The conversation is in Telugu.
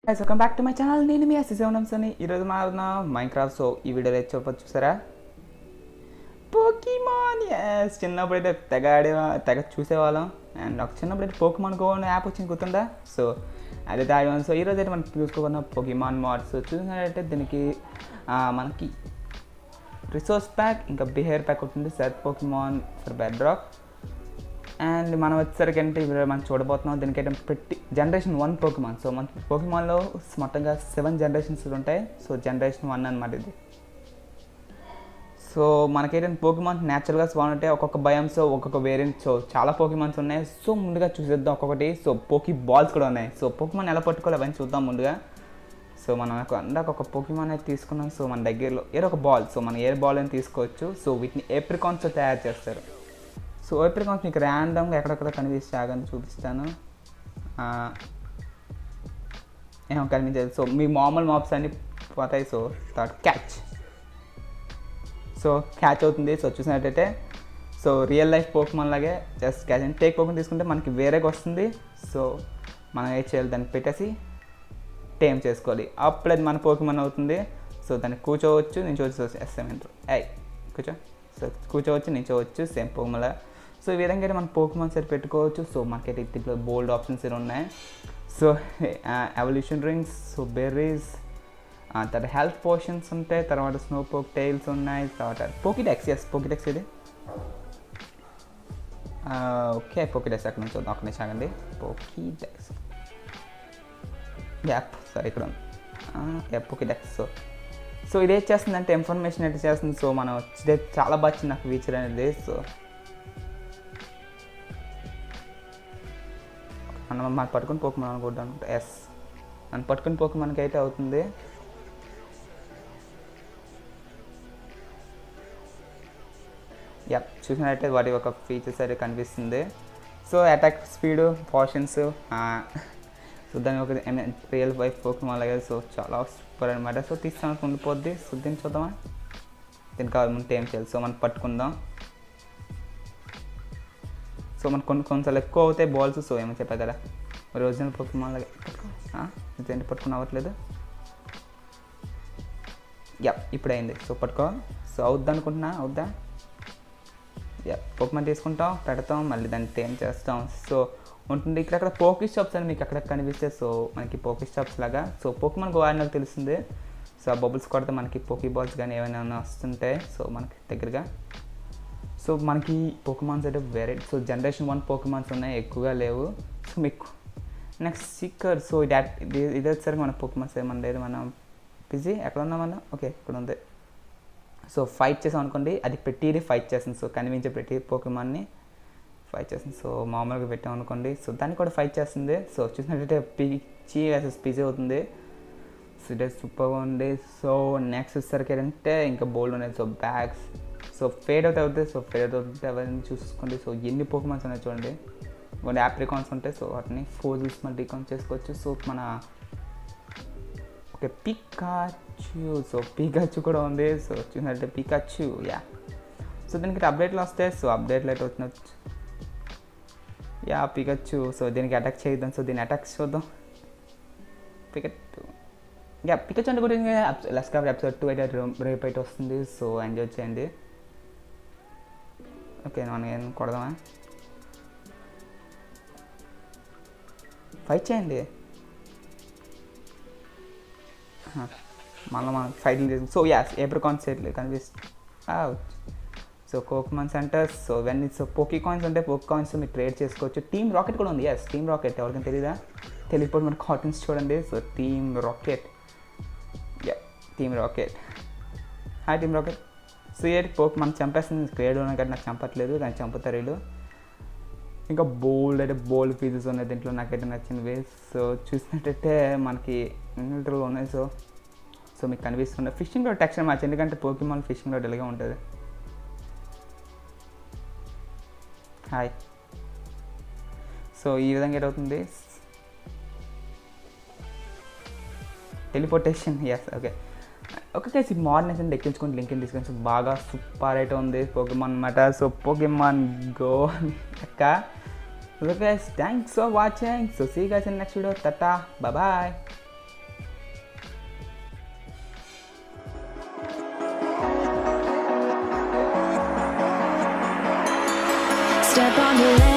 Guys welcome back to my channel నేను మీ ఎస్ఎస్ అని ఈరోజు మా మైన్ క్రాఫ్ట్ సో ఈ వీడియోలో అయితే చూపొచ్చు చూసారా పోకీమాన్ ఎస్ చిన్నప్పుడు అయితే తెగ ఆడే తెగ చూసేవాళ్ళం అండ్ ఒక చిన్నప్పుడు అయితే పోకీమాన్ గో అనే యాప్ వచ్చింది గుర్తుందా సో అదైతే ఆడేవాళ్ళం సో ఈరోజు అయితే మనం చూసుకోకున్న పోకీమాన్ మాడ్స్ చూసినట్టయితే దీనికి ఆ, మనకి రిసోర్స్ ప్యాక్ ఇంకా బిహేవియర్ ప్యాక్ ఉంటుంది set Pokemon for bedrock and మనం వచ్చేసరికి అంటే ఇప్పుడు మనం చూడబోతున్నాం దీనికైతే పెట్టి జనరేషన్ వన్ పోకిమాన్ సో మన పోకిమాన్లో మొత్తంగా సెవెన్ జనరేషన్స్ ఉంటాయి సో జనరేషన్ వన్ అనమాట ఇది సో మనకైతే పోకిమాన్స్ న్యాచురల్గా స్పాన్ ఉంటాయి ఒక్కొక్క భయంతో ఒక్కొక్క వేరియంట్ సో చాలా పోకిమాన్స్ ఉన్నాయి సో ముందుగా చూసేద్దాం ఒక్కొక్కటి సో పోకీ బాల్స్ కూడా ఉన్నాయి సో పోకిమాన్ ఎలా పట్టుకోవాలి అవన్నీ చూద్దాం ముందుగా సో మనం ఒక- అందాక ఒక పోకిమాన్ అయితే తీసుకున్నాం సో మన దగ్గరలో ఏదో ఒక బాల్ సో మన ఏ బాల్ అని తీసుకోవచ్చు సో వీటిని ఏప్రికాన్స్తో తయారు చేస్తారు సో ఏప్రికాన్స్ మీకు ర్యాండమ్గా ఎక్కడెక్కడ కనిపిస్తే ఆగని చూపిస్తాను ఆ, ఏమో కనిపించదు సో మీ మామూలు మాప్స్ అన్ని పోతాయి so third catch so catch అవుతుంది సో చూసినట్టయితే సో రియల్ లైఫ్ పోకమన్ లాగే just catch and take Pokemon తీసుకుంటే మనకి వేరేగా వస్తుంది సో మనం ఏం చేయాలి దాన్ని పెట్టేసి టేమ్ చేసుకోవాలి అప్పుడు అది మన పోకమన్ అవుతుంది సో దాన్ని కూర్చోవచ్చు నించోవచ్చు ఎస్ఎం ఎంటర్ ఐ కూర్చో సో కూర్చోవచ్చు నించోవచ్చు సేమ్ పోకమల సో ఈ విధంగా అయితే మనం పోకమన్ సెట్ పెట్టుకోవచ్చు సో మనకైతే దీంట్లో బోల్డ్ ఆప్షన్స్ ఏమి ఉన్నాయి so evolution rings so berries తర్వాత హెల్త్ పోషన్స్ ఉంటాయి తర్వాత స్నో పోక్ టైల్స్ ఉన్నాయి తర్వాత పోకిడెక్స్ ఎస్ పోకిడెక్స్ ఇది ఓకే పోకిడెక్స్ అక్కడ నుంచి ఒక నిమిషం ఆగండి పోకిడెక్స్ యాప్ సారీ ఇక్కడ ఉంది పోకిడెక్స్ సో సో ఇది ఏం చేస్తుందంటే ఇన్ఫర్మేషన్ అయితే చేస్తుంది సో మనం ఇదే చాలా బాగా చిన్న ఫీచర్ అనేది సో మనం మనం పట్టుకుని పోకమని అనుకుంటాం ఎస్ మనం పట్టుకుని పోక మనకి అయితే అవుతుంది యా చూసినట్టయితే వాటి ఒక ఫీచర్స్ అయితే కనిపిస్తుంది so attack speed potions so దాని ఒక రియల్ వైఫ్ పోకం అలాగే సో చాలా సూపర్ అనమాట సో తీస్తాను ఉండిపోద్ది సో దీన్ని చూద్దామా దీనికి కావాలి ముందు ఏం చేయాలి సో మనం పట్టుకుందాం సో మనకు కొన్ని కొన్నిసార్లు ఎక్కువ అవుతాయి బాల్స్ సో ఏమో చెప్పా కదా మరి ఒరిజినల్ పోకమాన్ లాగే పట్టుకో ఆ, ఇదేంటి పట్టుకుని అవ్వట్లేదు యా ఇప్పుడు అయింది సో పట్టుకో సో అవుద్ది అనుకుంటున్నా అవుద్దా యా పోకమాన్ తీసుకుంటాం పెడతాం మళ్ళీ దాన్ని టేమ్ చేస్తాం సో ఉంటుంది ఇక్కడక్కడ పోకీ షాప్స్ అని మీకు అక్కడ కనిపిస్తే సో మనకి పోకీ షాప్స్ లాగా సో పోకమాన్ గో ఆడినాక తెలుస్తుంది సో ఆ బబుల్స్ కొడితే మనకి పోకీ బాల్స్ కానీ ఏమైనా వస్తుంటాయి సో మనకి దగ్గరగా సో మనకి పోకమాన్స్ అయితే వేరే సో జనరేషన్ వన్ పోకమాన్స్ ఉన్నాయి ఎక్కువగా లేవు సో మీకు నెక్స్ట్ సిక్కర్ సో ఇది యాట్- ఇది ఇది వచ్చేసరికి మన పోకమాన్స్ ఏమన్నా లేదు మనం బిజీ ఎక్కడ ఉన్నాం మనం ఓకే ఇక్కడ ఉంది సో ఫైట్ చేసాం అనుకోండి అది పెట్టిది ఫైట్ చేస్తుంది సో కనిపించే పెట్టి పోకమాన్ని ఫైట్ చేస్తుంది సో మామూలుగా పెట్టాం అనుకోండి సో దాన్ని కూడా ఫైట్ చేస్తుంది సో చూసినట్టయితే పిచ్చి వర్సెస్ పిజీ అవుతుంది సో ఇదే సూపర్గా ఉంది సో నెక్స్ట్ వచ్చేసరికి ఏంటంటే ఇంకా బోల్డ్ ఉన్నాయి so bags so fade out అవుతుంది సో ఫేడ్ అవుట్ అవుతుంది అవన్నీ చూసుకోండి సో ఎన్ని పోకమాన్స్ ఉన్నాయి చూడండి కొన్ని యాప్రికాన్స్ ఉంటాయి సో వాటిని ఫోజల్స్ మళ్ళీ రికౌంట్ చేసుకోవచ్చు సో మన ఓకే పికాచు సో పికాచు కూడా ఉంది సో చూసినట్టే పికాచు యా సో దీనికి అప్డేట్లు వస్తాయి సో అప్డేట్లు అయితే వచ్చిన యా పికచ్చు సో దీనికి అటాక్ చేద్దాం సో దీన్ని అటాక్ చూద్దాం పికట్ యా పికచ్ అంటే కూడా లెస్ కవర్ ఎపిసోడ్ టూ అయితే రేపు అయితే వస్తుంది సో ఎంజాయ్ చేయండి ఓకే మనం ఏం కొడదామా ఫైట్ చేయండి మళ్ళీ మనం ఫైట్లు చేసి సో యాస్ ఏప్రికాన్ సెట్లు కనిపిస్తుంది సో కోక్మాన్ సెంటర్స్ సో ఇవన్నీ సో పోకీ కాయిన్స్ ఉంటే పోకీ కాయిన్స్ మీరు ట్రేడ్ చేసుకోవచ్చు టీమ్ రాకెట్ కూడా ఉంది ఎస్ టీమ్ రాకెట్ ఎవరికైనా తెలీదా తెలియకపోతే మన కాటన్స్ చూడండి సో టీమ్ రాకెట్ యా team rocket hi team rocket so ఏంటి పోక్ మనం చంపేస్తుంది క్రియేట్ ఉన్నాయి కానీ నాకు చంపట్లేదు కానీ చంపుతారు వీళ్ళు ఇంకా బోల్డ్ అయితే బోల్డ్ పీసెస్ ఉన్నాయి దీంట్లో నాకైతే నచ్చినవి సో చూసినట్టయితే మనకి ఇంట్లో ఉన్నాయి సో సో మీకు కనిపిస్తుంది ఫిషింగ్ రోడ్ టెక్స్చర్ మ్యాచ్ ఎందుకంటే పోకిమాన్ ఫిషింగ్ రోడ్ ఇలాగే ఉంటుంది హాయ్ సో ఈ విధంగా ఏదవుతుంది టెలిపోర్టేషన్ ఎస్ ఓకే ఒక కేసు మార్నింగ్ అంటే ఎక్కించుకొని లింక్ తీసుకొని సో బాగా సూపర్ అయితే ఉంది పోకిమాన్ అనమాట సో పోకిమాన్ గో లెక్క okay thanks for watching so see guys in next video తట్టా bye step on the land.